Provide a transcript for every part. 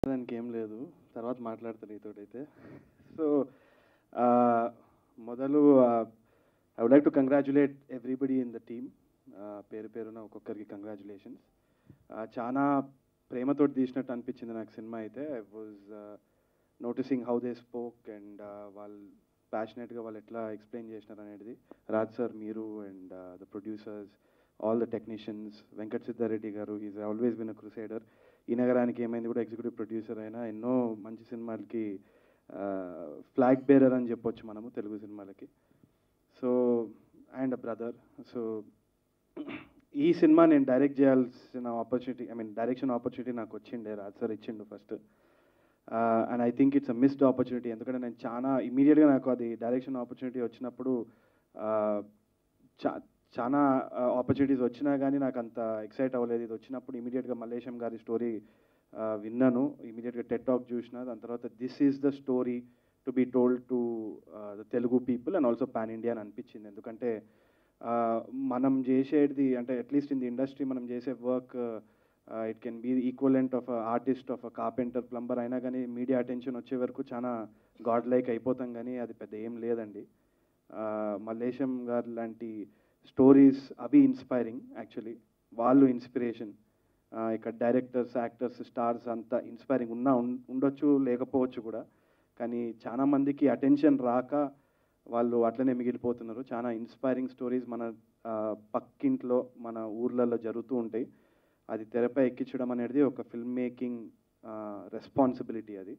దానికి ఏం లేదు తర్వాత మాట్లాడతాను నీతోటైతే సో మొదలు I would like to congratulate everybody in the team పేరు పేరున ఒక్కొక్కరికి కంగ్రాచులేషన్స్ చాలా ప్రేమతో తీసినట్టు అనిపించింది నాకు సినిమా అయితే I was noticing how they spoke and వాళ్ళు ప్యాషనెట్గా వాళ్ళు ఎట్లా ఎక్స్ప్లెయిన్ చేసినారు అనేది రాజ్ సార్ మీరు and the producers all the technicians Venkat Siddareddy గారు is always been a crusader ఈ నగరానికి ఏమైంది కూడా ఎగ్జిక్యూటివ్ ప్రొడ్యూసర్ అయినా ఎన్నో మంచి సినిమాలకి ఫ్లాగ్ బేరర్ అని చెప్పొచ్చు మనము తెలుగు సినిమాలకి సో అండ్ బ్రదర్ సో ఈ సినిమా నేను డైరెక్ట్ చేయాల్సిన opportunity I mean direction opportunity నాకు వచ్చిండే రాజ్ సార్ ఇచ్చిండు first and I think it's a missed opportunity ఎందుకంటే నేను చాలా ఇమీడియట్గా నాకు అది డైరెక్షన్ ఆపర్చునిటీ వచ్చినప్పుడు చా చాలా ఆపర్చునిటీస్ వచ్చినా కానీ నాకు అంత ఎక్సైట్ అవ్వలేదు ఇది వచ్చినప్పుడు ఇమీడియట్గా మల్లేశం గారి స్టోరీ విన్నాను ఇమీడియట్గా టెట్ టాక్ చూసిన దాని తర్వాత this is the story to be told to the Telugu people and also pan India అని అనిపించింది ఎందుకంటే మనం చేసేది అంటే అట్లీస్ట్ ఇన్ ది ఇండస్ట్రీ మనం చేసే work it can be equivalent of artist of carpenter plumber అయినా కానీ మీడియా అటెన్షన్ వచ్చే వరకు చాలా గాడ్ లైక్ అయిపోతాం కానీ అది పెద్ద ఏం లేదండి మల్లేశం గారు లాంటి స్టోరీస్ అవి ఇన్స్పైరింగ్ యాక్చువల్లీ వాళ్ళు ఇన్స్పిరేషన్ ఇక్కడ డైరెక్టర్స్ యాక్టర్స్ స్టార్స్ అంతా ఇన్స్పైరింగ్ ఉన్నా ఉండొచ్చు లేకపోవచ్చు కూడా కానీ చాలా మందికి అటెన్షన్ రాక వాళ్ళు అట్లనే మిగిలిపోతున్నారు చాలా ఇన్స్పైరింగ్ స్టోరీస్ మన పక్కింట్లో మన ఊర్లలో జరుగుతూ ఉంటాయి అది తెరపై ఎక్కించడం అనేది ఒక ఫిల్మ్ మేకింగ్ రెస్పాన్సిబిలిటీ అది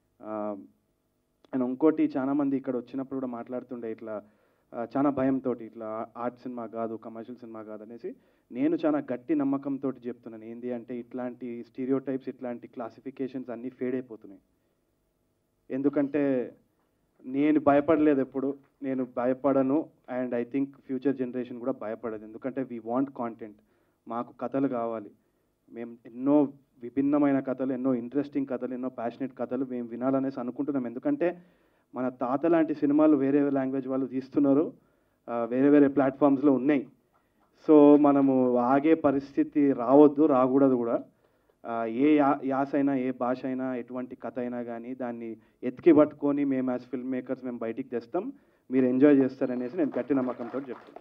అండ్ ఇంకోటి చాలా మంది ఇక్కడ వచ్చినప్పుడు కూడా మాట్లాడుతుండే ఇట్లా చాలా భయంతో ఇట్లా ఆర్ట్ సినిమా కాదు కమర్షియల్ సినిమా కాదు అనేసి నేను చాలా గట్టి నమ్మకంతో చెప్తున్నాను ఏంటి అంటే ఇట్లాంటి స్టీరియో టైప్స్ ఇట్లాంటి క్లాసిఫికేషన్స్ అన్నీ ఫేడ్ అయిపోతున్నాయి ఎందుకంటే నేను భయపడలేదు ఎప్పుడు నేను భయపడను and I think future generation కూడా భయపడదు ఎందుకంటే వీ వాంట్ కాంటెంట్ మాకు కథలు కావాలి మేము ఎన్నో విభిన్నమైన కథలు ఎన్నో ఇంట్రెస్టింగ్ కథలు ఎన్నో ప్యాషనెట్ కథలు మేము వినాలనేసి అనుకుంటున్నాం ఎందుకంటే మన తాత లాంటి సినిమాలు వేరే లాంగ్వేజ్ వాళ్ళు తీస్తున్నారు వేరే వేరే ప్లాట్ఫామ్స్లో ఉన్నాయి సో మనము ఆగే పరిస్థితి రావద్దు రాకూడదు కూడా ఏ యా యాస అయినా ఏ భాష అయినా ఎటువంటి కథ అయినా కానీ దాన్ని ఎత్తికి పట్టుకొని మేము యాజ్ ఫిల్మ్ మేకర్స్ మేము బయటికి తెస్తాం మీరు ఎంజాయ్ చేస్తారనేసి నేను గట్టి నమ్మకంతో చెప్తాను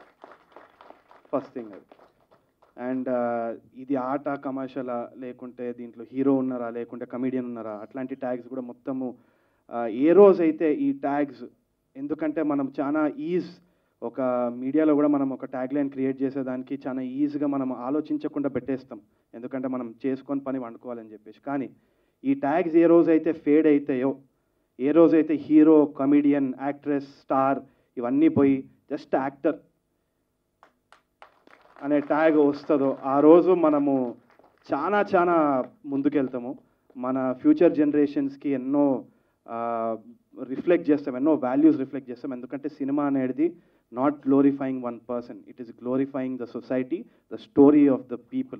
ఫస్ట్ థింగ్ అది అండ్ ఇది ఆట కమర్షియలా లేకుంటే దీంట్లో హీరో ఉన్నారా లేకుంటే కమీడియన్ ఉన్నారా అట్లాంటి ట్యాగ్స్ కూడా మొత్తము ఏ రోజైతే ఈ ట్యాగ్స్ ఎందుకంటే మనం చాలా ఈజ్ ఒక మీడియాలో కూడా మనం ఒక ట్యాగ్ లైన్ క్రియేట్ చేసేదానికి చాలా ఈజీగా మనం ఆలోచించకుండా పెట్టేస్తాం ఎందుకంటే మనం చేసుకొని పని వండుకోవాలని చెప్పేసి కానీ ఈ ట్యాగ్స్ ఏ రోజైతే ఫేడ్ అవుతాయో ఏ రోజైతే హీరో కమీడియన్ యాక్ట్రెస్ స్టార్ ఇవన్నీ పోయి జస్ట్ యాక్టర్ అనే ట్యాగ్ వస్తుందో ఆ రోజు మనము చాలా చాలా ముందుకెళ్తాము మన ఫ్యూచర్ జనరేషన్స్కి ఎన్నో రిఫ్లెక్ట్ చేస్తాం ఎన్నో వాల్యూస్ రిఫ్లెక్ట్ చేస్తాం ఎందుకంటే సినిమా అనేది not glorifying one person it is glorifying the society the story of the people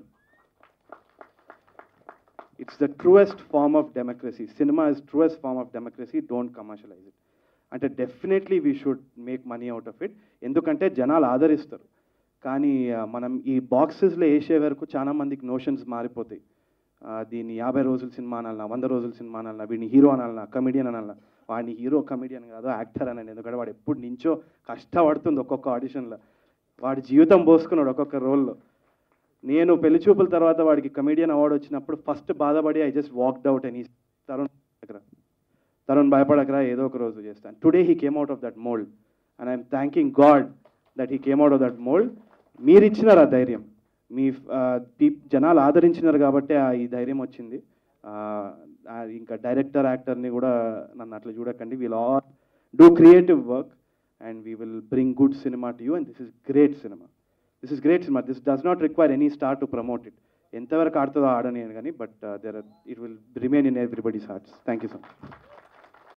it's the truest form of democracy cinema is truest form of democracy don't commercialize it అంటే definitely we should make money out of it ఎందుకంటే జనాలు ఆదరిస్తారు కానీ మనం ఈ బాక్సెస్లో వేసే వరకు చాలా మందికి నోషన్స్ మారిపోతాయి దీన్ని యాభై రోజుల సినిమా అనాలన్నా వంద రోజుల సినిమా అనాలన్నా వీడిని హీరో అనాలన్నా కమెడియన్ అనాలన్నా వాడిని హీరో కమెడియన్ కాదు యాక్టర్ అని ఎందుకంటే వాడు ఎప్పుడు నుంచో కష్టపడుతుంది ఒక్కొక్క ఆడిషన్లో వాడి జీవితం పోసుకున్నాడు ఒక్కొక్క రోల్లో నేను పెళ్లి చూపుల తర్వాత వాడికి కమెడియన్ అవార్డు వచ్చినప్పుడు ఫస్ట్ బాధపడి ఐ జస్ట్ వాక్డ్ అవుట్ అని తరుణ్ దగ్గర తరుణ్ భయపడకరా ఏదో ఒక రోజు చేస్తాను today he came out of that mould and I'm thanking God that he came out of that mould మీరు ఇచ్చినారు ఆ ధైర్యం మీ జనాలు ఆదరించినారు కాబట్టి ఈ ధైర్యం వచ్చింది ఇంకా డైరెక్టర్ యాక్టర్ని కూడా నన్ను అట్లా చూడకండి we'll all do creative work and we will bring good cinema to you and this is great cinema this is great cinema this does not require any star to promote it ఎంతవరకు ఆడుతుందో ఆడని కానీ but there it will remain in everybody's hearts thank you so much